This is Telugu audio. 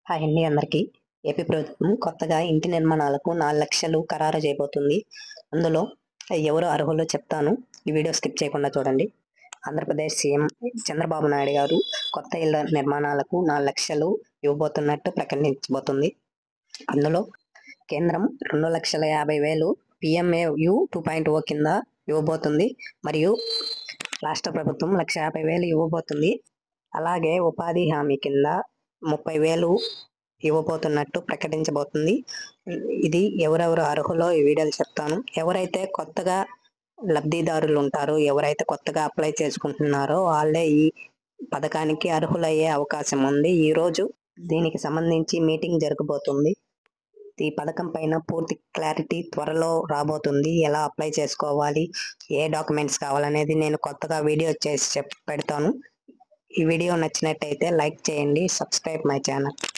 హాయ్ అండి అందరికీ ఏపీ ప్రభుత్వం కొత్తగా ఇంటి నిర్మాణాలకు నాలుగు లక్షలు ఖరారు చేయబోతుంది అందులో ఎవరు అర్హులో చెప్తాను ఈ వీడియో స్కిప్ చేయకుండా చూడండి ఆంధ్రప్రదేశ్ సీఎం చంద్రబాబు నాయుడు గారు కొత్త ఇళ్ల నిర్మాణాలకు నాలుగు లక్షలు ఇవ్వబోతున్నట్టు ప్రకటించబోతుంది అందులో కేంద్రం రెండు లక్షల యాభై వేలు పిఎంఏయు టూ పాయింట్ ఓ కింద ఇవ్వబోతుంది మరియు రాష్ట్ర ప్రభుత్వం లక్ష యాభై వేలు ఇవ్వబోతుంది అలాగే ఉపాధి హామీ కింద ముప్పై వేలు ఇవ్వబోతున్నట్టు ప్రకటించబోతుంది ఇది ఎవరెవరు అర్హులో ఈ వీడియోలు చెప్తాను ఎవరైతే కొత్తగా లబ్ధిదారులు ఉంటారో ఎవరైతే కొత్తగా అప్లై చేసుకుంటున్నారో వాళ్ళే ఈ పథకానికి అర్హులయ్యే అవకాశం ఉంది ఈ రోజు దీనికి సంబంధించి మీటింగ్ జరగబోతుంది ఈ పథకం పైన పూర్తి క్లారిటీ త్వరలో రాబోతుంది ఎలా అప్లై చేసుకోవాలి ఏ డాక్యుమెంట్స్ కావాలనేది నేను కొత్తగా వీడియో చేసి చెప్ పెడతాను ఈ వీడియో నచ్చినట్టయితే లైక్ చేయండి సబ్స్క్రైబ్ మై ఛానల్